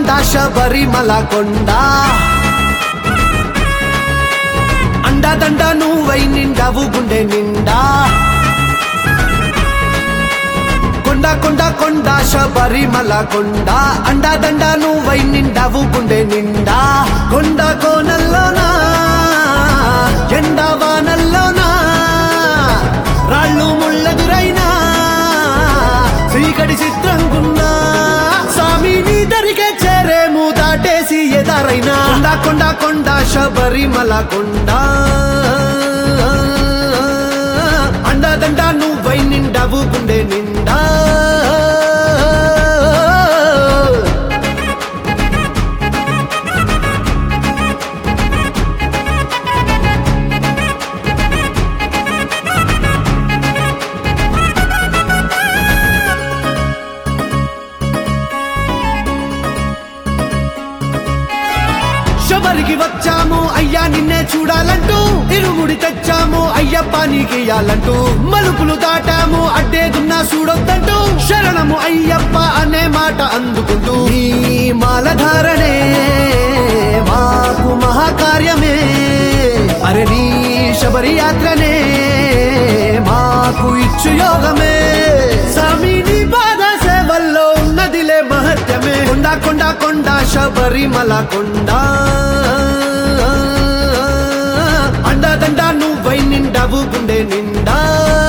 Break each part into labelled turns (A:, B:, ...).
A: కొండ శబరిమల కొండ అండదండ నువ్వై నిండావు గుండె నిండా కొండ కొండ కొండ శబరిమల కొండ అండదండ నువ్వై నిండావు గుండె నిండా కొండ కోనల్లోనా ఎండ వానల్లోనా రాళ్ళు ముళ్ళదురైనా చీకటి చిత్రంగున్నా స్వామి నీ దరికే చేరేము దాటేసి ఎదారైనా కొండ కొండ కొండ శబరిమల కొండ అండదండ నువ్వై నిండావు గుండె నిండా శబరికి వచ్చాము అయ్యా నిన్నే చూడాలంటూ ఇరుముడి తెచ్చాము అయ్యప్ప నీకియాలంటూ మలుపులు దాటాము అడ్డేదున్నా చూడొద్దంటూ శరణము అయ్యప్ప అనే మాట అందుకుంటూ ఈ మాలధారణే మాకు మహాకార్యమే అరే నీ శబరి యాత్రనే మాకు ఇచ్చు యోగమే స్వామి నీ పాద సేవల్లో ఉన్నదిలే మహత్యమే కొండ కొండ కొండ శబరిమల కొండ అండదండ నువ్వై నిండావు గుండె నిండా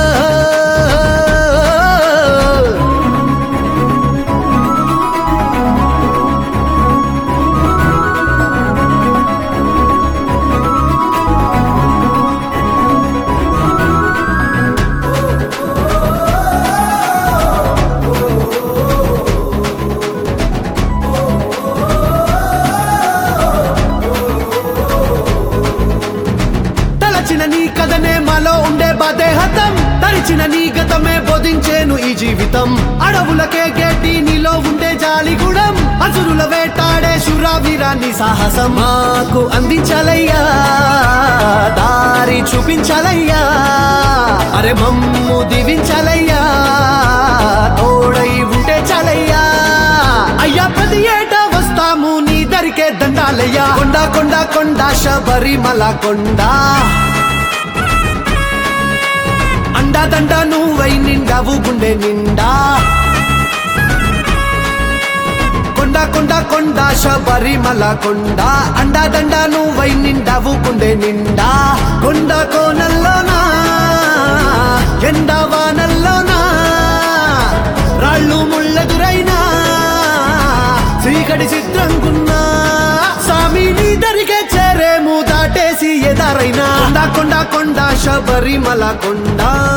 A: తలచిన నీ కథనే మాలో ఉండే బాధేహతం తరిచిన నీ గతమే బోధించేను ఈ జీవితం అడవులకే గేటి నీలో ఉండే జాలిగుడం అసురుల వేటాడే శురావీరాన్ని సాహసం మాకు అందించాలయ్యా దారి చూపించాలయ్యా అరే మమ్ము దీవించాలయ్యా తోడై ఉంటే చాలయ్యా అయ్యా ప్రతి ఏటా వస్తాము నీ దరికే దండాలయ్యా కొండ కొండ కొండ శబరిమల కొండ అండదండ నువ్వై నిండావు గుండె నిండా కొండ కొండ కొండ శబరిమల కొండ అండదండ నువ్వై నిండావు గుండె నిండా కొండ కోనల్లోనా ఎండ వానల్లోనా రాళ్ళు ముళ్ళదురైనా చీకటి చిత్రంకున్నా స్వామి నీ దరికే చేరేము దాటేసి ఎదారైనా కొండ కొండ కొండ శబరిమల కొండ